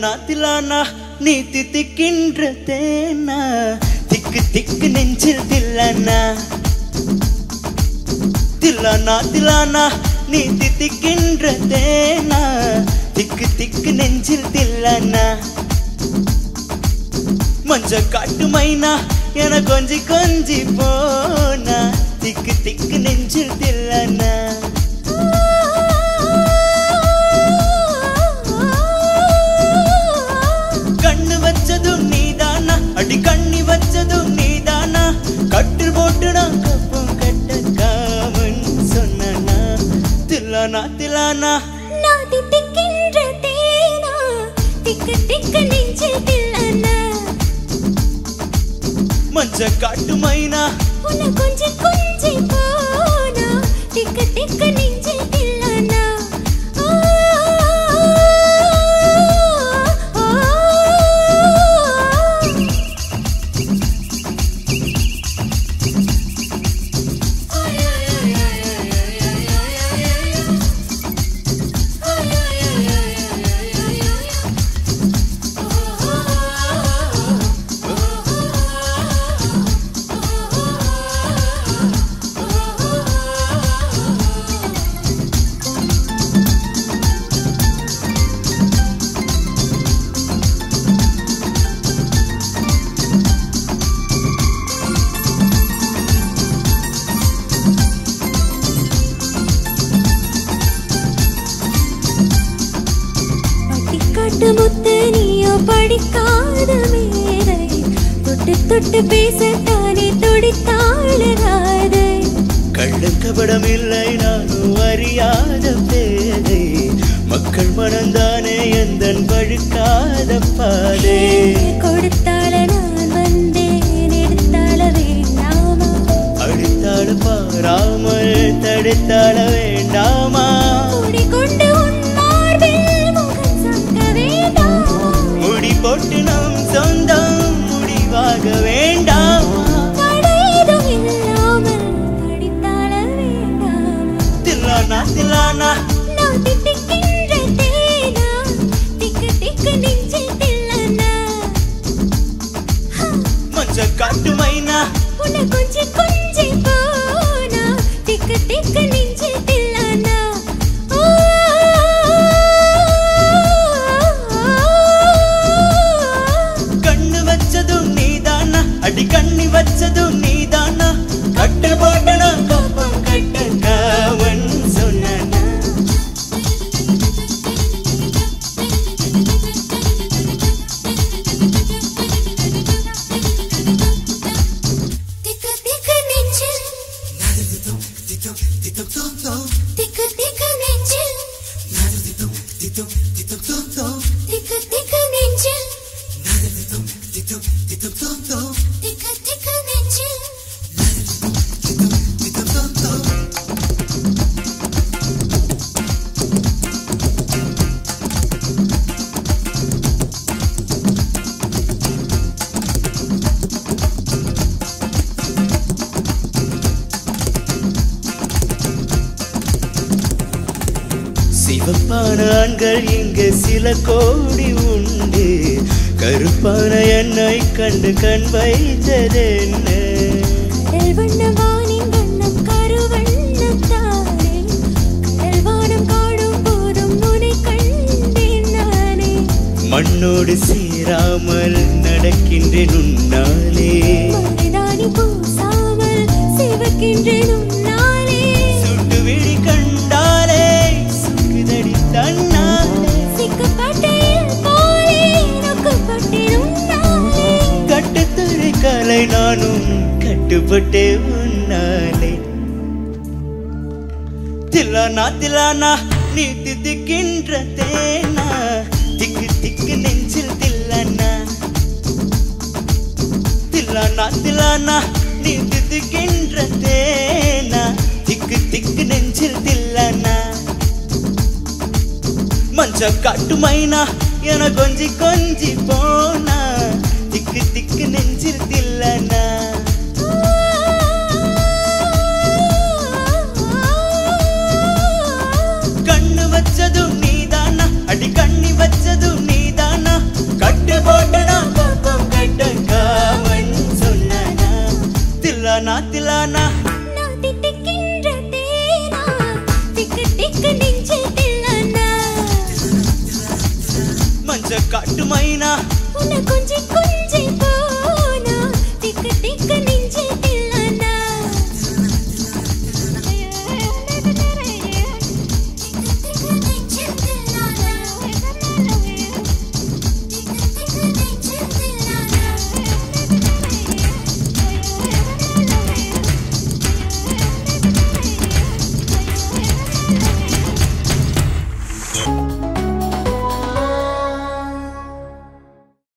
தில்லானா தில்லானா நீ தித்திக்கின்ற தேனா திக்கு திக்கு நெஞ்சில் தில்லானா தில்லானா தில்லானா நீ தித்திக்கின்ற தேனா திக்கு திக்கு நெஞ்சில் தில்லானா மஞ்ச காட்டு மைனா என கொஞ்சி கொஞ்சி போனா திக்கு திக்கு நெஞ்சில் தில்லானா கண்ணு வச்சதும் நீதானா அடி கண்ணி வச்சதும் நீதானா கட்டில் போட்டு நான் கப்பம் கட்ட காமன் சொன்னானா தில்லானா தில்லானா நான் தித்திக்கின்ற தேனா திக்கு திக்கு நெஞ்சில் தில்லனா மஞ்ச காட்டு மைனா உன்னை கொஞ்சி கொஞ்சி போனா திக்கு திக்கு நெஞ்சில் தில்லனா ஆ, ஆ, ஆ. பட்டிக்காட்டு முத்து நீயோ படிக்காத மேதை தொட்டு தொட்டு பேசத்தானே துடித்தாளராதை கள்ளக்கபடம் இல்லை நானும் அறியாத பேதை மக்கள் மனந்தானே எந்தன் வழுக்காத பாதை கொடுத்தால நான் வந்தேன் எடுத்தால வேண்டாமா அடித்தாட பாராமல் தடுத்தாட வேண்டாமா கூடிக்கொண்டு உன் மார்பில் முகம் சாக்க வேண்டாமா முடி போட்டு நம் சொந்தம் முடிவாக வேண்டாமா தடையதும் இல்லாமல் தடித்தாள வேண்டாமா தில்லானா தில்லானா நான் தித்திக்கின்ற தேனா திக்கு திக்கு நெஞ்சில் தில்லனா மஞ்ச காட்டு மைனா உன்னை கொஞ்சி கொஞ்சி போனா திக்கு திக்கு நெஞ்சில் தில்லனா ஆ, கண்ணு வச்சதும் நீதானா அடி கண்ணி வச்சதும் நீதானா கட்டு போட்டு நான் கப்பம் கட்ட காவன் சொன்னானா திக்கு திக்கு நெஞ்சில் திக்கு திக்கு நெஞ்சில் திக்கு திக்கு நெஞ்சில் திக்கு திக்கு நெஞ்சில் சிவப்பான ஆண்கள் இங்கு சில கோடி உண்டு கருப்பான என்னை கண்டு கண் வைத்ததென்ன கடல் வண்ண வானின் வண்ணம் கருவண்ணம் தானே கடல் வானம் காணும் போதும் உன்னை கண்டேன் நானே மண்ணோடு சேராமல் நடக்கின்றேன் உன்னாலே மருதாணி பூசாமல் சிவக்கின்றேன் உன்னாலே சுட்டு விழி கண்டாலே சுக்குதடி தன்னாலே சிக்கப்பட்டையில் போலே நொக்கப்பட்டேன் உன்னாலே கட்டுத்தரை காலை நானும் கட்டுப்பட்டே உன்னாலே தில்லானா தில்லானா நீ தித்திக்கின்ற தேனா திக்கு திக்கு நெஞ்சில் தில்லானா தில்லானா தில்லானா நீ தித்திக்கின்ற தேனா திக்கு திக்கு நெஞ்சில் தில்லானா மஞ்ச காட்டு மைனா என கொஞ்சி கொஞ்சி போனா திக்கு திக்கு நெஞ்சில் தில்லனா கண்ணு வச்சதும் நீதானா அடி கண்ணி வச்சதும் நீதானா மைனா உன்னை கொஞ்சி கொஞ்சி